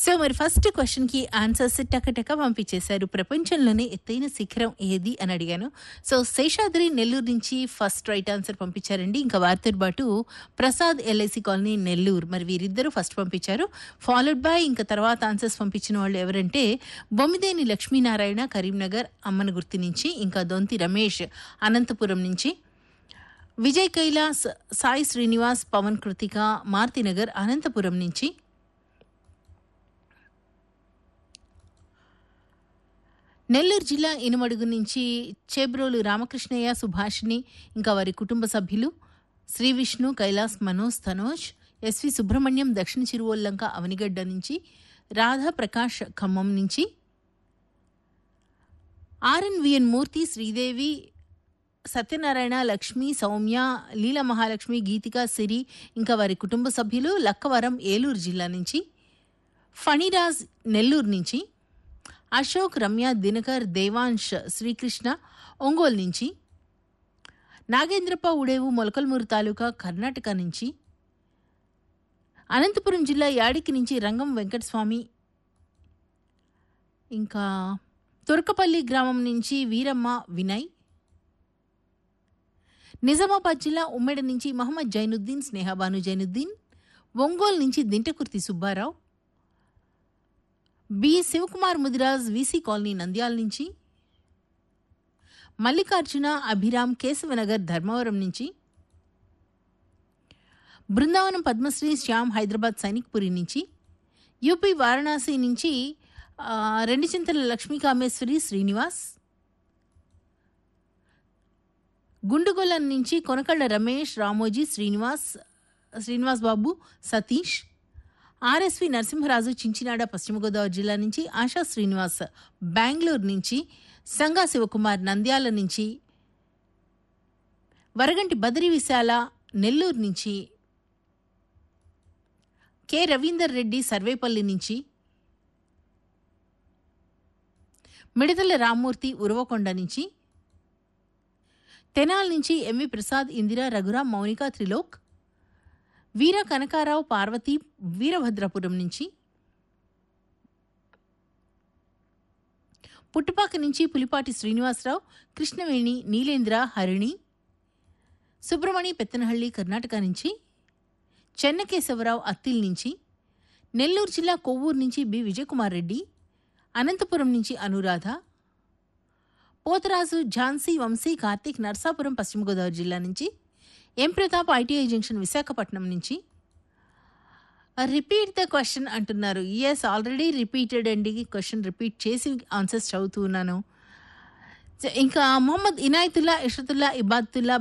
so మరి first క్వశ్చన్కి answers టకటక పంపించేశారు ప్రపంచంలోనే ఎత్తైన శిఖరం ఏది అని అడిగాను సో శేషాద్రి నెల్లూరు నుంచి ఫస్ట్ రైట్ ఆన్సర్ పంపించారండి ఇంకా వారితో పాటు ప్రసాద్ ఎల్ఐసి కాలనీ నెల్లూరు మరి వీరిద్దరూ ఫస్ట్ పంపించారు ఫాలోడ్ బై ఇంకా తర్వాత ఆన్సర్స్ పంపించిన వాళ్ళు ఎవరంటే బొమ్మిదేని లక్ష్మీనారాయణ కరీంనగర్ అమ్మన గుర్తు నుంచి ఇంకా దొంతి రమేష్ అనంతపురం నుంచి విజయ్ కైలాస్ సాయి శ్రీనివాస్ పవన్ కృతిక మారుతినగర్ అనంతపురం నుంచి నెల్లూరు జిల్లా ఇనుమడుగు నుంచి చేబ్రోలు రామకృష్ణయ్య సుభాషిణి ఇంకా వారి కుటుంబ సభ్యులు శ్రీ విష్ణు కైలాస్ మనోజ్ తనోజ్ ఎస్వి సుబ్రహ్మణ్యం దక్షిణ చిరువల్లంక అవనిగడ్డ నుంచి రాధా ప్రకాష్ ఖమ్మం నుంచి ఆర్ఎన్విఎన్ మూర్తి శ్రీదేవి సత్యనారాయణ లక్ష్మి సౌమ్య లీల మహాలక్ష్మి గీతిక సిరి ఇంకా వారి కుటుంబ సభ్యులు లక్కవరం ఏలూరు జిల్లా నుంచి ఫణిరాజ్ నెల్లూరు నుంచి అశోక్ రమ్య దినకర్ దేవాంశ్ శ్రీకృష్ణ ఒంగోలు నుంచి నాగేంద్రప్ప ఉడేవు మొలకల్మూరు తాలూకా కర్ణాటక నుంచి అనంతపురం జిల్లా యాడికి నుంచి రంగం వెంకటస్వామి ఇంకా తురకపల్లి గ్రామం నుంచి వీరమ్మ వినయ్ నిజామాబాద్ జిల్లా ఉమ్మెడ నుంచి మహమ్మద్ జైనుద్దీన్ స్నేహబాను జైనుద్దీన్ ఒంగోలు నుంచి Dintakurthi Subbarao B Shivakumar Mudiraj V C colony Nandyal నుంచి మల్లికార్జున అభిరామ్ కేశవనగర్ ధర్మవరం నుంచి బృందావనం పద్మశ్రీ శ్యామ్ హైదరాబాద్ సైనిక్పురి నుంచి యూపీ వారణాసి నుంచి ఆ, రెండు చింతల లక్ష్మీ కామేశ్వరి శ్రీనివాస్ గుండుగొల్లం నుంచి కొనకళ్ళ రమేష్ రామోజీ శ్రీనివాస్ శ్రీనివాస్ బాబు సతీష్ ఆర్ఎస్వి నరసింహరాజు చించినాడ పశ్చిమ గోదావరి జిల్లా నుంచి ఆశా శ్రీనివాస్ బెంగళూరు నుంచి సంగా శివకుమార్ నంద్యాల నుంచి వరగంటి బద్రి విశాల నెల్లూరు నుంచి కె రవీందర్ రెడ్డి సర్వేపల్లి నుంచి మిడతల రామ్మూర్తి ఉరవకొండ నుంచి తెనాల్ నుంచి ఎంవి ప్రసాద్ ఇందిరా రఘురాం మౌనిక త్రిలోక్ వీర కనకారావు పార్వతి వీరభద్రపురం నుంచి పుట్టుపాక నుంచి పులిపాటి శ్రీనివాసరావు కృష్ణవేణి నీలేంద్ర హరిణి సుబ్రమణి పెత్తనహಳ್ಳಿ కర్ణాటక నుంచి చెన్నకేశవరావు అత్తిల్ నుంచి నెల్లూరు జిల్లా కొవ్వూరు నుంచి బి విజయకుమార్ రెడ్డి అనంతపురం నుంచి అనురాధ పోతరాజు ఝాన్సీ వంశీ కార్తీక్ నర్సాపురం పశ్చిమ గోదావరి జిల్లా నుంచి M Pratap ITI junction Visakhapatnam నుంచి రిపీట్ ద క్వశ్చన్ అంటున్నారు ఎస్ ఆల్రెడీ రిపీటెడ్ అండి క్వశ్చన్ రిపీట్ చేసి ఆన్సర్స్ చదువుతున్నాను ఇంకా మొహమ్మద్ ఇనాయతుల్లా ఇషతుల్లా ఇబాద్తుల్లా